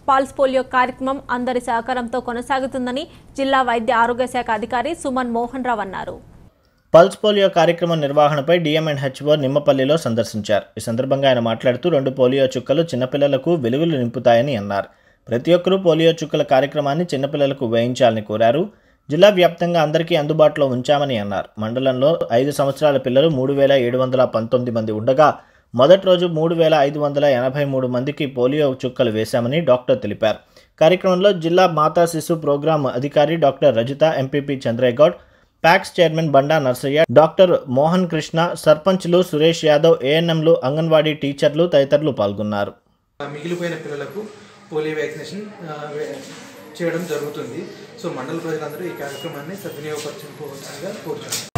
Paul's polio కార్యక్రమం అందరి సహకారంతో కొనసాగుతుందని జిల్లా వైద్య ఆరోగ్య శాఖ అధికారి సుమన్ మోహన్ రావు అన్నారు పల్స్ పోలియో కార్యక్రమం నిర్వహణపై డిఎంఎన్హెచ్ఓ నిమ్మపల్లిలో సందర్శించారు ఈ సందర్భంగా ఆయన మాట్లాడుతూ రెండు పోలియో చుక్కలు చిన్నపిల్లలకు వెలుగులు నింపుతాయని అన్నారు ప్రతి ఒక్కరూ పోలియో చుక్కల కార్యక్రమాన్ని చిన్నపిల్లలకు వేయించాలని కోరారు జిల్లా వ్యాప్తంగా అందరికీ అందుబాటులో ఉంచామని అన్నారు మండలంలో ఐదు సంవత్సరాల పిల్లలు మూడు వేల ఏడు వందల పంతొమ్మిది మంది ఉండగా మొదటి రోజు మూడు వేల ఐదు వందల ఎనభై మూడు మందికి పోలియో చుక్కలు వేశామని డాక్టర్ తెలిపారు కార్యక్రమంలో జిల్లా మాతా శిశు ప్రోగ్రాం అధికారి doctor Rajitha MPP Chandraiahgoud PACS chairman Banda Narsaiah doctor Mohan Krishna సర్పంచ్లు సురేష్ యాదవ్ ఏఎన్ఎంలు అంగన్వాడీ టీచర్లు తదితరులు పాల్గొన్నారు మిగిలిపోయిన పిల్లలకు పోలియో వ్యాక్సినేషన్ ఆ, వే- చేయడం జరుగుతుంది సో మండల ప్రజలందరూ ఈ కార్యక్రమాన్ని సద్వినియోగపరచుకోవాల్సిందిగా కోరుచున్నాను